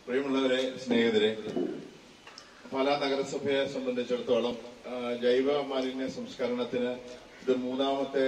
പ്രിയമുള്ളവരെ സ്നേഹിതരെ പാലാ നഗരസഭയെ സംബന്ധിച്ചിടത്തോളം ആ, ജൈവ മാലിന്യ സംസ്കരണത്തിന് ഇത് മൂന്നാമത്തെ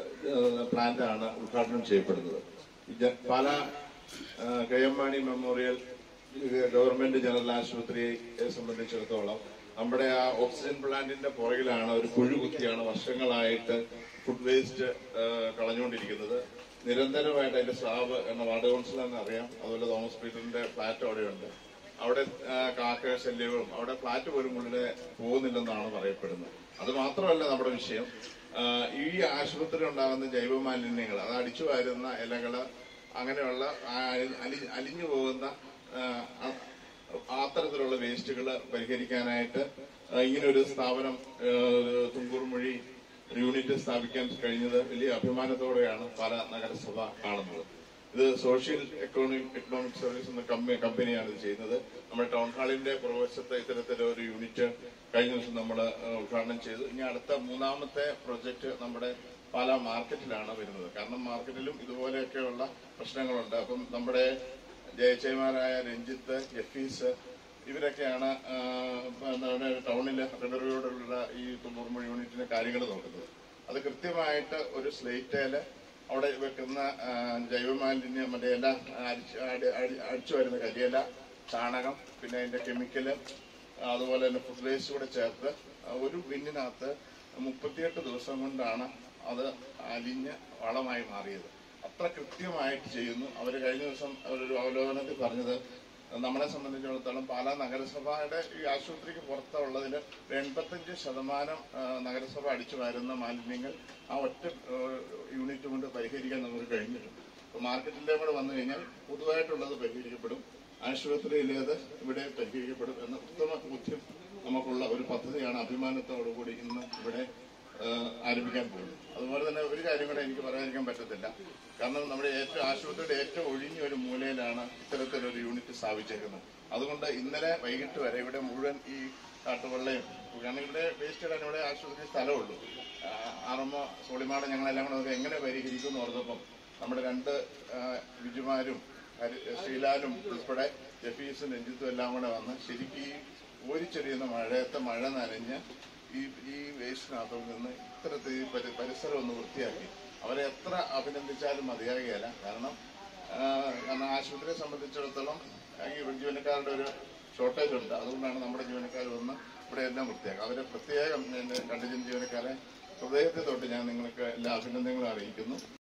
പ്ലാന്റ് ആണ് ഉദ്ഘാടനം ചെയ്യപ്പെടുന്നത് ഈ ജ- പാലാ ആ, കെ എം മാണി മെമ്മോറിയൽ ഇത് ഗവൺമെന്റ് ജനറൽ ആശുപത്രിയെ സംബന്ധിച്ചിടത്തോളം നമ്മുടെ ആ ഓക്സിജൻ പ്ലാന്റിന്റെ പുറകിലാണ് ഒരു കുഴി കുത്തിയാണ് വർഷങ്ങളായിട്ട് ഫുഡ് വേസ്റ്റ് കളഞ്ഞുകൊണ്ടിരിക്കുന്നത് നിരന്തരമായിട്ട് അതിന്റെ സ്ലാബ് എന്ന വാർഡ് കൗൺസിലെന്ന് അറിയാം അതുപോലെ തോമസ് പീറ്ററിന്റെ ഫ്ലാറ്റ് അവിടെയുണ്ട് അവിടെ ആ, കാക്ക ശല്യവും അവിടെ ഫ്ലാറ്റ് പോലും ഉള്ളിലെ പോകുന്നില്ലെന്നാണ് പറയപ്പെടുന്നത് അത് മാത്രമല്ല നമ്മുടെ വിഷയം ആ, ഈ ആശുപത്രി ഉണ്ടാകുന്ന ജൈവ മാലിന്യങ്ങൾ അത് അടിച്ചു വാരുന്ന ഇലകള് അങ്ങനെയുള്ള ആ, അലി- അലിഞ്ഞു പോകുന്ന ആ, ആ- അത്തരത്തിലുള്ള വേസ്റ്റുകൾ പരിഹരിക്കാനായിട്ട് ആ, ഇങ്ങനൊരു സ്ഥാപനം ആ, തുങ്കൂർ മൊഴി യൂണിറ്റ് സ്ഥാപിക്കാൻ കഴിഞ്ഞത് വലിയ അഭിമാനത്തോടെയാണ് പല നഗരസഭ കാണുന്നത് ഇത് സോഷ്യൽ എക്കണോമിക് എക്കണോമിക് സർവീസ് എന്ന കമ്പ- കമ്പനിയാണ് ഇത് ചെയ്യുന്നത് നമ്മുടെ ടൗൺ ഹാളിന്റെ പുറവശത്തെ ഇത്തരത്തിലൊരു ഒരു യൂണിറ്റ് കഴിഞ്ഞ ദിവസം നമ്മൾ ഉദ്ഘാടനം ചെയ്തു ഇനി അടുത്ത മൂന്നാമത്തെ പ്രൊജക്ട് നമ്മുടെ പാലാ മാർക്കറ്റിലാണ് വരുന്നത് കാരണം മാർക്കറ്റിലും ഇതുപോലെയൊക്കെയുള്ള പ്രശ്നങ്ങളുണ്ട് അപ്പം നമ്മുടെ ജയച്ചയമാരായ രഞ്ജിത്ത് ജഫീസ് ഇവരൊക്കെയാണ് ആ, നമ്മുടെ ടൗണിലെ റെഡറിയോടുള്ള ഈ തുമ്പൂർമ യൂണിറ്റിന്റെ കാര്യങ്ങൾ നോക്കുന്നത് അത് കൃത്യമായിട്ട് ഒരു സ്ലേറ്റേല് അവിടെ വെക്കുന്ന ആ, ജൈവമാലിന്യം മറ്റേ ഇല അരിച്ച് അടി- അടി- അടിച്ചു വരുന്ന കരിയില ചാണകം പിന്നെ അതിന്റെ കെമിക്കല് അതുപോലെ തന്നെ ഫുഡ് വേസ്റ്റ് കൂടെ ചേർത്ത് ഒരു ബിന്നിനകത്ത് മുപ്പത്തിയെട്ട് ദിവസം കൊണ്ടാണ് അത് അലിഞ്ഞ് വളമായി മാറിയത് അത്ര കൃത്യമായിട്ട് ചെയ്യുന്നു അവർ കഴിഞ്ഞ ദിവസം അവരൊരു അവലോകനത്തിൽ പറഞ്ഞത് നമ്മളെ സംബന്ധിച്ചിടത്തോളം പാലാ നഗരസഭയുടെ ഈ ആശുപത്രിക്ക് പുറത്തുള്ളതിൽ ഒരു എൺപത്തഞ്ച് ശതമാനം ആ, നഗരസഭ അടിച്ചു വരുന്ന മാലിന്യങ്ങൾ ആ ഒറ്റ ആ, യൂണിറ്റ് കൊണ്ട് പരിഹരിക്കാൻ നമുക്ക് കഴിഞ്ഞിട്ടുണ്ട് അപ്പൊ മാർക്കറ്റിന്റെ കൂടെ വന്നു കഴിഞ്ഞാൽ പൊതുവായിട്ടുള്ളത് പരിഹരിക്കപ്പെടും ആശുപത്രിയിലേത് ഇവിടെ പരിഹരിക്കപ്പെടും എന്ന ഉത്തമ ബോധ്യം നമുക്കുള്ള ഒരു പദ്ധതിയാണ് അഭിമാനത്തോടുകൂടി ഇന്ന് ഇവിടെ ആ, ആരംഭിക്കാൻ പോകുന്നത് അതുപോലെ തന്നെ ഒരു കാര്യം കൂടെ എനിക്ക് പറയാതിരിക്കാൻ പറ്റത്തില്ല കാരണം നമ്മുടെ ഏറ്റവും ആശുപത്രിയുടെ ഏറ്റവും ഒഴിഞ്ഞ ഒരു മൂലയിലാണ് ഇത്തരത്തിലൊരു യൂണിറ്റ് സ്ഥാപിച്ചേക്കുന്നത് അതുകൊണ്ട് ഇന്നലെ വൈകിട്ട് വരെ ഇവിടെ മുഴുവൻ ഈ കാട്ടുവെള്ളയും കാരണം ഇവിടെ വേസ്റ്റ് ഇടാൻ ഇവിടെ ആശുപത്രി സ്ഥലമുള്ളൂ ആ, ആറമ്മ സോളിമാട് ഞങ്ങളെല്ലാം കൂടെ നോക്കി എങ്ങനെ പരിഹരിക്കും എന്ന് ഓർത്തപ്പം നമ്മുടെ രണ്ട് ആ, ബിജുമാരും ഹരി- ശ്രീലാലും ഉൾപ്പെടെ ജഫീസും രഞ്ജിത്തും എല്ലാം കൂടെ വന്ന് ശരിക്കും ഈ ഓരിച്ചെറിയുന്ന മഴയത്തെ മഴ നനഞ്ഞ് ഈ ഈ വേസ്റ്റിനകത്തു നിന്ന് ഇത്തരത്തിൽ ഈ പരി- പരിസരം ഒന്ന് വൃത്തിയാക്കി അവരെ എത്ര അഭിനന്ദിച്ചാലും മതിയാകുകയില്ല കാരണം ആ, കാരണം ആശുപത്രിയെ സംബന്ധിച്ചിടത്തോളം ഈ ജീവനക്കാരുടെ ഒരു ഷോർട്ടേജ് ഉണ്ട് അതുകൊണ്ടാണ് നമ്മുടെ ജീവനക്കാർ വന്ന് ഇവിടെ എല്ലാം വൃത്തിയാക്കുക അവരെ പ്രത്യേകം കണ്ടിജൻ ജീവനക്കാരെ ഹൃദയത്തെ തൊട്ട് ഞാൻ നിങ്ങൾക്ക് എല്ലാ അഭിനന്ദനങ്ങളും അറിയിക്കുന്നു